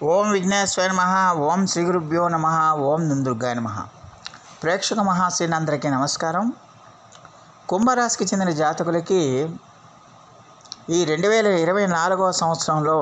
ఓం విఘ్నేశ్వర నమ ఓం శ్రీ గురుభ్యో నమ ఓం దుందుర్గాయ నమ ప్రేక్షక మహాశ్రీనందరికీ నమస్కారం కుంభరాశికి చెందిన జాతకులకి ఈ రెండు వేల ఇరవై నాలుగవ సంవత్సరంలో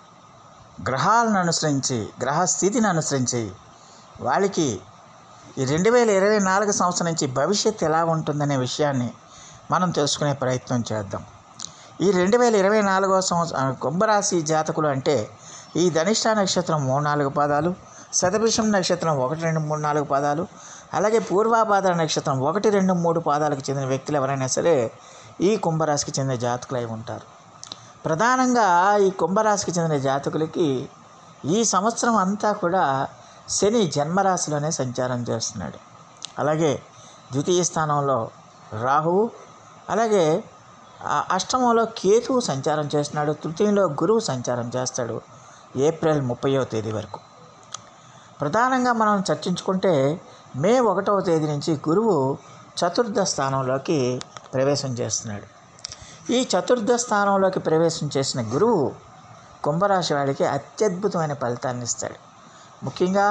గ్రహాలను అనుసరించి గ్రహ స్థితిని అనుసరించి వాళ్ళకి ఈ రెండు వేల ఇరవై నాలుగు సంవత్సరం నుంచి భవిష్యత్తు ఎలా ఉంటుందనే విషయాన్ని మనం తెలుసుకునే ప్రయత్నం చేద్దాం ఈ రెండు వేల ఇరవై నాలుగవ సంవత్సరం కుంభరాశి జాతకులు అంటే ఈ ధనిష్ట నక్షత్రం మూడు నాలుగు పాదాలు శతభిషం నక్షత్రం ఒకటి రెండు మూడు నాలుగు పాదాలు అలాగే పూర్వాపాద నక్షత్రం ఒకటి రెండు మూడు పాదాలకు చెందిన వ్యక్తులు ఎవరైనా సరే ఈ కుంభరాశికి చెందిన జాతకులై ఉంటారు ప్రధానంగా ఈ కుంభరాశికి చెందిన జాతకులకి ఈ సంవత్సరం అంతా కూడా శని జన్మరాశిలోనే సంచారం చేస్తున్నాడు అలాగే ద్వితీయ స్థానంలో రాహువు అలాగే ఆ అష్టమంలో కేతువు సంచారం చేస్తున్నాడు తృతీయంలో గురువు సంచారం చేస్తాడు ఏప్రిల్ ముప్పయో తేదీ వరకు ప్రధానంగా మనం చర్చించుకుంటే మే ఒకటవ తేదీ నుంచి గురువు చతుర్థ స్థానంలోకి ప్రవేశం చేస్తున్నాడు ఈ చతుర్థ స్థానంలోకి ప్రవేశం చేసిన గురువు కుంభరాశి వాడికి అత్యద్భుతమైన ఫలితాన్ని ఇస్తాడు ముఖ్యంగా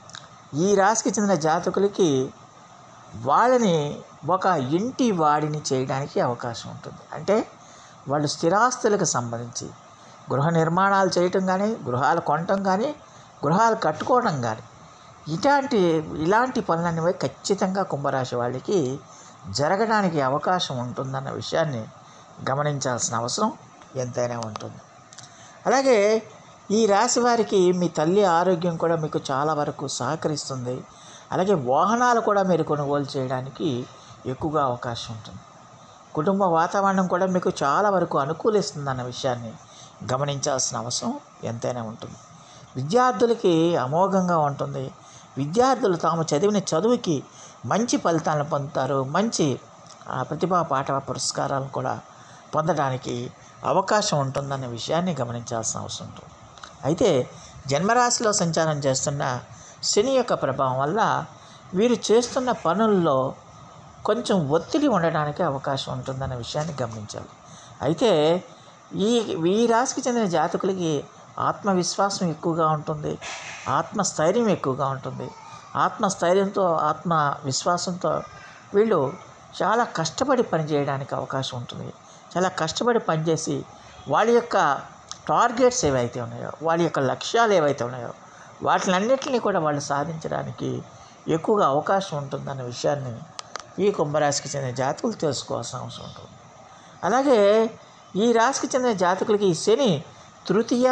ఈ రాశికి చెందిన జాతకులకి వాళ్ళని ఒక ఇంటి వాడిని చేయడానికి అవకాశం ఉంటుంది అంటే వాళ్ళు స్థిరాస్తులకు సంబంధించి గృహ నిర్మాణాలు చేయటం కానీ గృహాలు కొనటం కానీ గృహాలు కట్టుకోవడం కానీ ఇలాంటి ఇలాంటి పనులనేవి ఖచ్చితంగా కుంభరాశి వాళ్ళకి జరగడానికి అవకాశం ఉంటుందన్న విషయాన్ని గమనించాల్సిన అవసరం ఎంతైనా ఉంటుంది అలాగే ఈ రాశి వారికి మీ తల్లి ఆరోగ్యం కూడా మీకు చాలా వరకు సహకరిస్తుంది అలాగే వాహనాలు కూడా మీరు కొనుగోలు చేయడానికి ఎక్కువగా అవకాశం ఉంటుంది కుటుంబ వాతావరణం కూడా మీకు చాలా వరకు అనుకూలిస్తుంది అన్న విషయాన్ని గమనించాల్సిన అవసరం ఎంతైనా ఉంటుంది విద్యార్థులకి అమోఘంగా ఉంటుంది విద్యార్థులు తాము చదివిన చదువుకి మంచి ఫలితాలను పొందుతారు మంచి ఆ, ప్రతిభా పాఠ పురస్కారాలను కూడా పొందడానికి అవకాశం ఉంటుందన్న విషయాన్ని గమనించాల్సిన అవసరం ఉంటుంది అయితే జన్మరాశిలో సంచారం చేస్తున్న శని యొక్క ప్రభావం వల్ల వీరు చేస్తున్న పనుల్లో కొంచెం ఒత్తిడి ఉండడానికి అవకాశం ఉంటుందన్న విషయాన్ని గమనించాలి అయితే ఈ ఈ రాశికి చెందిన జాతకులకి ఆత్మవిశ్వాసం ఎక్కువగా ఉంటుంది ఆత్మస్థైర్యం ఎక్కువగా ఉంటుంది ఆత్మస్థైర్యంతో ఆత్మ విశ్వాసంతో వీళ్ళు చాలా కష్టపడి పనిచేయడానికి అవకాశం ఉంటుంది చాలా కష్టపడి పనిచేసి వాళ్ళ యొక్క టార్గెట్స్ ఏవైతే ఉన్నాయో వాళ్ళ యొక్క లక్ష్యాలు ఏవైతే ఉన్నాయో వాటిలన్నిటిని కూడా వాళ్ళు సాధించడానికి ఎక్కువగా అవకాశం ఉంటుందన్న విషయాన్ని ఈ కుంభరాశికి చెందిన జాతకులు తెలుసుకోవాల్సిన అవసరం ఉంటుంది అలాగే ఈ రాశికి చెందిన జాతకులకి ఈ శని తృతీయ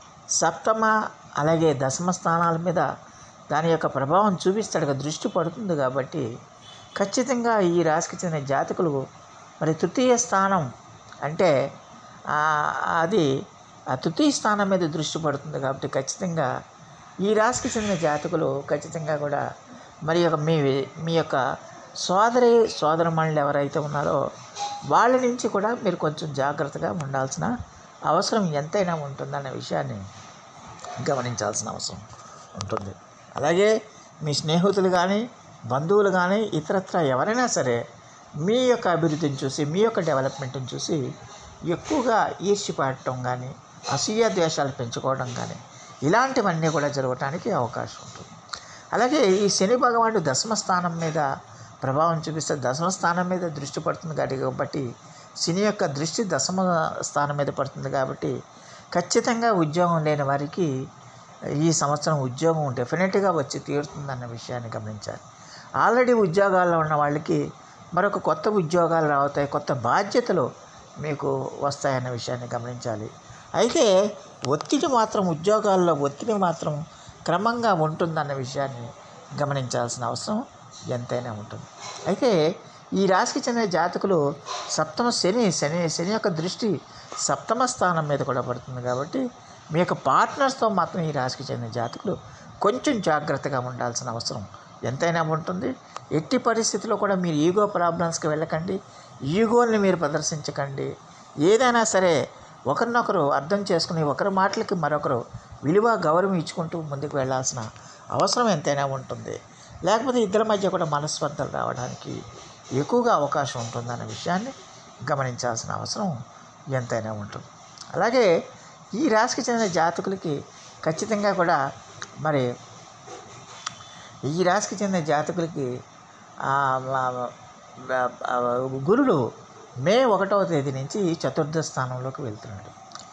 సప్తమ అలాగే దశమ స్థానాల మీద దాని యొక్క ప్రభావం చూపిస్తాడు కదా, దృష్టి పడుతుంది కాబట్టి ఖచ్చితంగా ఈ రాశికి చెందిన జాతకులు మరి తృతీయ స్థానం అంటే ఆ, అది ఆ తృతీయ స్థానం మీద దృష్టి పడుతుంది కాబట్టి ఖచ్చితంగా ఈ రాశికి చెందిన జాతకులు ఖచ్చితంగా కూడా మరి యొక్క మీ మీ యొక్క సోదరి సోదరమణులు ఎవరైతే ఉన్నారో వాళ్ళ నుంచి కూడా మీరు కొంచెం జాగ్రత్తగా ఉండాల్సిన అవసరం ఎంతైనా ఉంటుందన్న విషయాన్ని గమనించాల్సిన అవసరం ఉంటుంది అలాగే మీ స్నేహితులు కానీ బంధువులు కానీ ఇతరత్ర ఎవరైనా సరే మీ యొక్క అభివృద్ధిని చూసి మీ యొక్క డెవలప్మెంట్ని చూసి ఎక్కువగా ఈర్ష్యపడటం కానీ అసూయ ద్వేషాలు పెంచుకోవడం కానీ ఇలాంటివన్నీ కూడా జరగటానికి అవకాశం ఉంటుంది అలాగే ఈ శని భగవానుడు దశమ స్థానం మీద ప్రభావం చూపిస్తే దశమ స్థానం మీద దృష్టి పడుతుంది కాబట్టి కాబట్టి శని యొక్క దృష్టి దశమ స్థానం మీద పడుతుంది కాబట్టి ఖచ్చితంగా ఉద్యోగం లేని వారికి ఈ సంవత్సరం ఉద్యోగం డెఫినెట్గా వచ్చి తీరుతుందన్న విషయాన్ని గమనించాలి ఆల్రెడీ ఉద్యోగాల్లో ఉన్న వాళ్ళకి మరొక కొత్త ఉద్యోగాలు రావుతాయి కొత్త బాధ్యతలు మీకు వస్తాయన్న విషయాన్ని గమనించాలి అయితే ఒత్తిడి మాత్రం ఉద్యోగాల్లో ఒత్తిడి మాత్రం క్రమంగా ఉంటుందన్న విషయాన్ని గమనించాల్సిన అవసరం ఎంతైనా ఉంటుంది అయితే ఈ రాశికి చెందిన జాతకులు సప్తమ శని శని శని యొక్క దృష్టి సప్తమ స్థానం మీద కూడా పడుతుంది కాబట్టి మీ యొక్క పార్ట్నర్స్తో మాత్రం ఈ రాశికి చెందిన జాతకులు కొంచెం జాగ్రత్తగా ఉండాల్సిన అవసరం ఎంతైనా ఉంటుంది ఎట్టి పరిస్థితిలో కూడా మీరు ఈగో ప్రాబ్లమ్స్కి వెళ్ళకండి ఈగోల్ని మీరు ప్రదర్శించకండి ఏదైనా సరే ఒకరినొకరు అర్థం చేసుకుని ఒకరి మాటలకి మరొకరు విలువ గౌరవం ఇచ్చుకుంటూ ముందుకు వెళ్ళాల్సిన అవసరం ఎంతైనా ఉంటుంది లేకపోతే ఇద్దరి మధ్య కూడా మనస్పర్ధలు రావడానికి ఎక్కువగా అవకాశం ఉంటుందన్న విషయాన్ని గమనించాల్సిన అవసరం ఎంతైనా ఉంటుంది అలాగే ఈ రాశికి చెందిన జాతకులకి ఖచ్చితంగా కూడా మరి ఈ రాశికి చెందిన జాతకులకి ఆ, ఆ, ఆ, ఆ, గురుడు మే ఒకటవ తేదీ నుంచి చతుర్థ స్థానంలోకి వెళ్తున్నాడు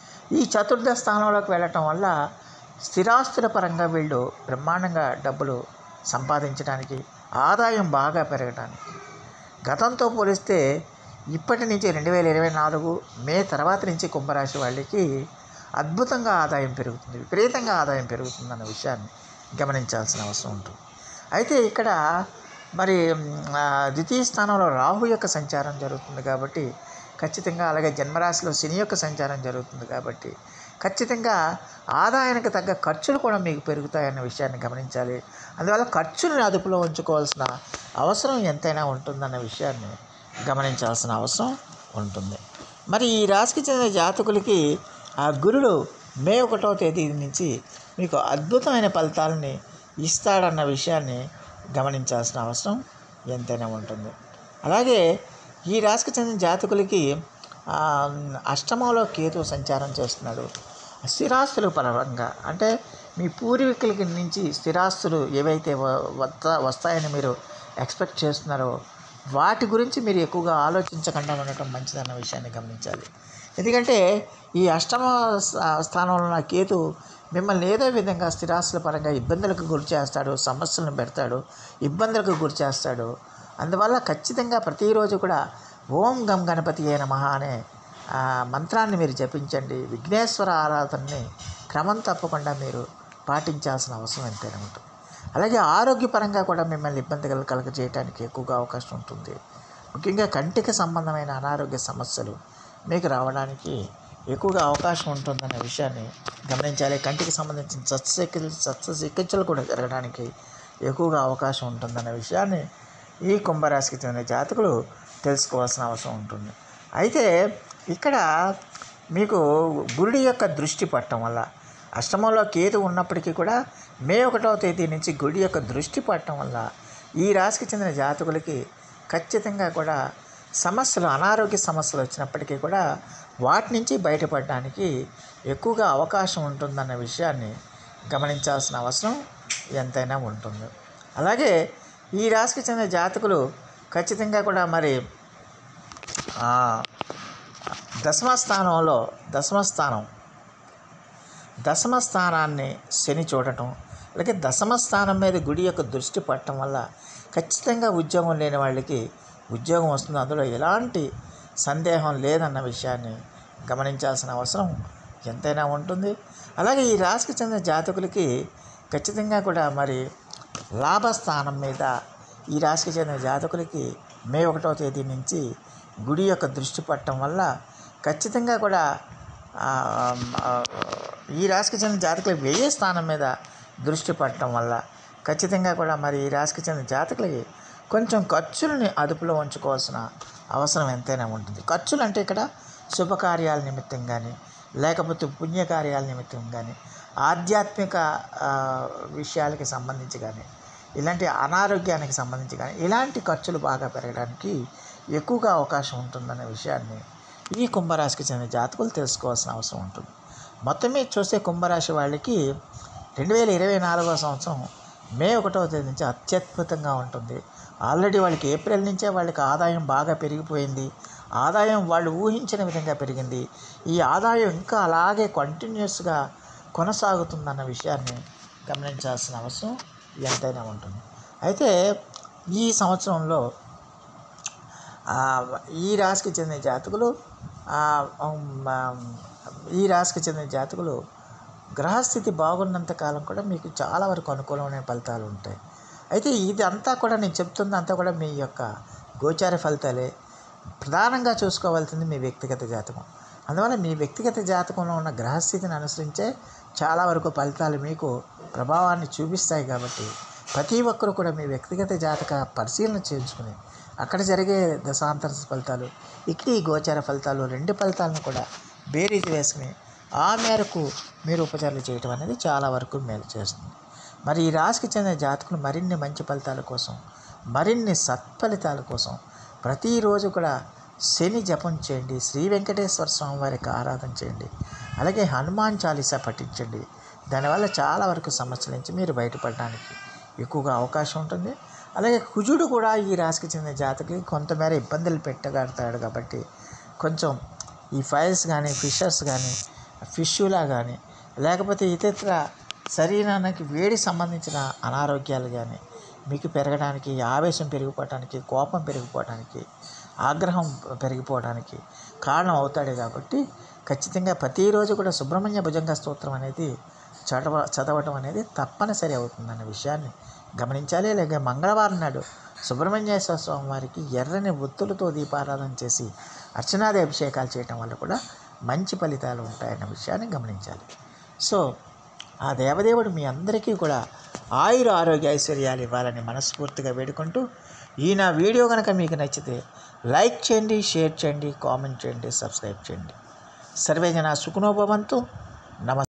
ఈ చతుర్థ స్థానంలోకి వెళ్ళటం వల్ల స్థిరాస్తుల పరంగా వీళ్ళు బ్రహ్మాండంగా డబ్బులు సంపాదించడానికి ఆదాయం బాగా పెరగడానికి గతంతో పోలిస్తే ఇప్పటి నుంచి రెండు వేల ఇరవై నాలుగు మే తర్వాత నుంచి కుంభరాశి వాళ్ళకి అద్భుతంగా ఆదాయం పెరుగుతుంది విపరీతంగా ఆదాయం పెరుగుతుందన్న విషయాన్ని గమనించాల్సిన అవసరం ఉంటుంది అయితే ఇక్కడ మరి మ్, ఆ, ద్వితీయ స్థానంలో రాహు యొక్క సంచారం జరుగుతుంది కాబట్టి ఖచ్చితంగా అలాగే జన్మరాశిలో శని యొక్క సంచారం జరుగుతుంది కాబట్టి ఖచ్చితంగా ఆదాయానికి తగ్గ ఖర్చులు కూడా మీకు పెరుగుతాయన్న విషయాన్ని గమనించాలి అందువల్ల ఖర్చులను అదుపులో ఉంచుకోవాల్సిన అవసరం ఎంతైనా ఉంటుందన్న విషయాన్ని గమనించాల్సిన అవసరం ఉంటుంది మరి ఈ రాశికి చెందిన జాతకులకి ఆ గురుడు మే ఒకటో తేదీ నుంచి మీకు అద్భుతమైన ఫలితాలని ఇస్తాడన్న విషయాన్ని గమనించాల్సిన అవసరం ఎంతైనా ఉంటుంది అలాగే ఈ రాశికి చెందిన జాతకులకి ఆ, అష్టమంలో కేతు సంచారం చేస్తున్నాడు స్థిరాస్తుల పరంగా అంటే మీ పూర్వీకులకి నుంచి స్థిరాస్తులు ఏవైతే వ- వస్తా వస్తాయని మీరు ఎక్స్పెక్ట్ చేస్తున్నారో వాటి గురించి మీరు ఎక్కువగా ఆలోచించకుండా ఉండటం మంచిదన్న విషయాన్ని గమనించాలి ఎందుకంటే ఈ అష్టమ స్థా- స్థానంలో ఉన్న కేతు మిమ్మల్ని ఏదో విధంగా స్థిరాస్తుల పరంగా ఇబ్బందులకు గురి చేస్తాడు సమస్యలను పెడతాడు ఇబ్బందులకు గురి చేస్తాడు అందువల్ల ఖచ్చితంగా ప్రతిరోజు కూడా ఓం గం గణపతి అయిన మహా అనే ఆ, మంత్రాన్ని మీరు జపించండి విఘ్నేశ్వర ఆరాధనని క్రమం తప్పకుండా మీరు పాటించాల్సిన అవసరం ఎంతైనా ఉంటుంది అలాగే ఆరోగ్యపరంగా కూడా మిమ్మల్ని ఇబ్బందులు కలగ చేయడానికి ఎక్కువగా అవకాశం ఉంటుంది ముఖ్యంగా కంటికి సంబంధమైన అనారోగ్య సమస్యలు మీకు రావడానికి ఎక్కువగా అవకాశం ఉంటుందనే విషయాన్ని గమనించాలి కంటికి సంబంధించిన సత్సచికి సత్సచికిత్సలు కూడా జరగడానికి ఎక్కువగా అవకాశం ఉంటుందనే విషయాన్ని ఈ కుంభరాశికి చెందిన జాతకులు తెలుసుకోవాల్సిన అవసరం ఉంటుంది అయితే ఇక్కడ మీకు గురుడి యొక్క దృష్టి పట్టడం వల్ల అష్టమంలో కేతు ఉన్నప్పటికీ కూడా మే ఒకటవ తేదీ నుంచి గుడి యొక్క దృష్టి పట్టడం వల్ల ఈ రాశికి చెందిన జాతకులకి ఖచ్చితంగా కూడా సమస్యలు అనారోగ్య సమస్యలు వచ్చినప్పటికీ కూడా వాటి నుంచి బయటపడడానికి ఎక్కువగా అవకాశం ఉంటుందన్న విషయాన్ని గమనించాల్సిన అవసరం ఎంతైనా ఉంటుంది అలాగే ఈ రాశికి చెందిన జాతకులు ఖచ్చితంగా కూడా మరి ఆ, దశమ స్థానంలో దశమ స్థానం దశమ స్థానాన్ని శని చూడటం అలాగే దశమ స్థానం మీద గుడి యొక్క దృష్టి పడటం వల్ల ఖచ్చితంగా ఉద్యోగం లేని వాళ్ళకి ఉద్యోగం వస్తుంది అందులో ఎలాంటి సందేహం లేదన్న విషయాన్ని గమనించాల్సిన అవసరం ఎంతైనా ఉంటుంది అలాగే ఈ రాశికి చెందిన జాతకులకి ఖచ్చితంగా కూడా మరి లాభస్థానం మీద ఈ రాశికి చెందిన జాతకులకి మే ఒకటో తేదీ నుంచి గుడి యొక్క దృష్టి పట్టడం వల్ల ఖచ్చితంగా కూడా ఆ, ఆ, ఈ రాశికి చెందిన జాతకులకు వ్యయ స్థానం మీద దృష్టి పడటం వల్ల ఖచ్చితంగా కూడా మరి ఈ రాశికి చెందిన జాతకులకి కొంచెం ఖర్చులని అదుపులో ఉంచుకోవాల్సిన అవసరం ఎంతైనా ఉంటుంది ఖర్చులు అంటే ఇక్కడ శుభకార్యాల నిమిత్తం కానీ లేకపోతే పుణ్యకార్యాల నిమిత్తం కానీ ఆధ్యాత్మిక ఆ, విషయాలకి సంబంధించి కానీ ఇలాంటి అనారోగ్యానికి సంబంధించి కానీ ఇలాంటి ఖర్చులు బాగా పెరగడానికి ఎక్కువగా అవకాశం ఉంటుందనే విషయాన్ని ఈ కుంభరాశికి చెందిన జాతకులు తెలుసుకోవాల్సిన అవసరం ఉంటుంది మొత్తం మీద చూస్తే కుంభరాశి వాళ్ళకి రెండు వేల ఇరవై నాలుగో సంవత్సరం మే ఒకటవ తేదీ నుంచి అత్యద్భుతంగా ఉంటుంది ఆల్రెడీ వాళ్ళకి ఏప్రిల్ నుంచే వాళ్ళకి ఆదాయం బాగా పెరిగిపోయింది ఆదాయం వాళ్ళు ఊహించిన విధంగా పెరిగింది ఈ ఆదాయం ఇంకా అలాగే కంటిన్యూస్గా కొనసాగుతుందన్న విషయాన్ని గమనించాల్సిన అవసరం ఎంతైనా ఉంటుంది అయితే ఈ సంవత్సరంలో ఆ, ఈ రాశికి చెందిన జాతకులు ఆ, ఉమ్, ఆ, ఈ రాశికి చెందిన జాతకులు గ్రహస్థితి బాగున్నంత కాలం కూడా మీకు చాలా వరకు అనుకూలమైన ఫలితాలు ఉంటాయి అయితే ఇది అంతా కూడా నేను చెప్తుంది అంతా కూడా మీ యొక్క గోచార ఫలితాలే ప్రధానంగా చూసుకోవాల్సింది మీ వ్యక్తిగత జాతకం అందువల్ల మీ వ్యక్తిగత జాతకంలో ఉన్న గ్రహస్థితిని అనుసరించే చాలా వరకు ఫలితాలు మీకు ప్రభావాన్ని చూపిస్తాయి కాబట్టి ప్రతి ఒక్కరు కూడా మీ వ్యక్తిగత జాతక పరిశీలన చేయించుకుని అక్కడ జరిగే దశాంతర ఫలితాలు ఇక్కడ ఈ గోచార ఫలితాలు రెండు ఫలితాలను కూడా బేరీజు వేసుకుని ఆ మేరకు మీరు ఉపచారాలు చేయటం అనేది చాలా వరకు మేలు చేస్తుంది మరి ఈ రాశికి చెందిన జాతకులు మరిన్ని మంచి ఫలితాల కోసం మరిన్ని సత్ఫలితాల కోసం ప్రతిరోజు కూడా శని జపం చేయండి శ్రీ వెంకటేశ్వర స్వామి వారికి ఆరాధన చేయండి అలాగే హనుమాన్ చాలీసా పఠించండి దానివల్ల చాలా వరకు సమస్యల నుంచి మీరు బయటపడడానికి ఎక్కువగా అవకాశం ఉంటుంది అలాగే కుజుడు కూడా ఈ రాశికి చెందిన జాతకి కొంతమేర ఇబ్బందులు పెట్టగడతాడు కాబట్టి కొంచెం ఈ ఫైల్స్ కానీ ఫిషర్స్ కానీ ఫిష్యులా కానీ లేకపోతే ఇతర శరీరానికి వేడి సంబంధించిన అనారోగ్యాలు కానీ మీకు పెరగడానికి ఆవేశం పెరిగిపోవటానికి కోపం పెరిగిపోవటానికి ఆగ్రహం పెరిగిపోవడానికి కారణం అవుతాడు కాబట్టి ఖచ్చితంగా ప్రతిరోజు కూడా సుబ్రహ్మణ్య భుజంగ స్తోత్రం అనేది చదవ చదవటం అనేది తప్పనిసరి అవుతుందన్న విషయాన్ని గమనించాలి అలాగే మంగళవారం నాడు సుబ్రహ్మణ్యేశ్వర స్వామి వారికి ఎర్రని ఒత్తులతో దీపారాధన చేసి అర్చనాది అభిషేకాలు చేయటం వల్ల కూడా మంచి ఫలితాలు ఉంటాయన్న విషయాన్ని గమనించాలి సో ఆ దేవదేవుడు మీ అందరికీ కూడా ఆయుర ఆరోగ్య ఐశ్వర్యాలు ఇవ్వాలని మనస్ఫూర్తిగా వేడుకుంటూ ఈ నా వీడియో కనుక మీకు నచ్చితే లైక్ చేయండి షేర్ చేయండి కామెంట్ చేయండి సబ్స్క్రైబ్ చేయండి సర్వే జన సుఖనోభవంతు నమస్తే